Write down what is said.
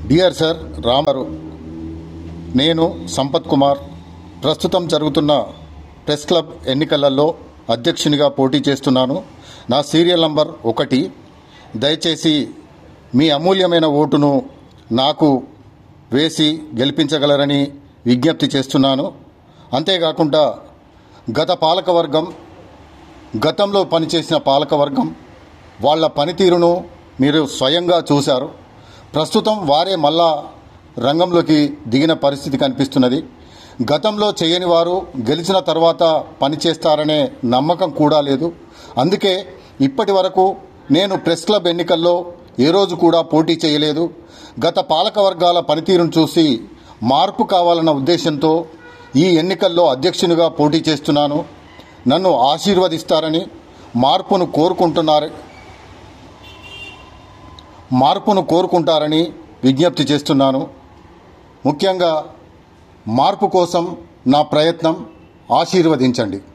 dear sir రామారు నేను సంపత్ కుమార్ ప్రస్తుతం జరుగుతున్న ప్రెస్ క్లబ్ ఎన్నికలలో అధ్యక్షునిగా పోటీ చేస్తున్నాను నా సీరియల్ నంబర్ ఒకటి దయచేసి మీ అమూల్యమైన ఓటును నాకు వేసి గెలిపించగలరని విజ్ఞప్తి చేస్తున్నాను అంతేకాకుండా గత పాలకవర్గం గతంలో పనిచేసిన పాలకవర్గం వాళ్ళ పనితీరును మీరు స్వయంగా చూశారు ప్రస్తుతం వారే మళ్ళా రంగంలోకి దిగిన పరిస్థితి కనిపిస్తున్నది గతంలో చేయని వారు గెలిచిన తర్వాత పనిచేస్తారనే నమ్మకం కూడా లేదు అందుకే ఇప్పటి వరకు నేను ప్రెస్ క్లబ్ ఎన్నికల్లో ఏ రోజు కూడా పోటీ చేయలేదు గత పాలక వర్గాల పనితీరును చూసి మార్పు కావాలన్న ఉద్దేశంతో ఈ ఎన్నికల్లో అధ్యక్షునిగా పోటీ చేస్తున్నాను నన్ను ఆశీర్వదిస్తారని మార్పును కోరుకుంటున్నారు మార్పును కోరుకుంటారని విజ్ఞప్తి చేస్తున్నాను ముఖ్యంగా మార్పు కోసం నా ప్రయత్నం ఆశీర్వదించండి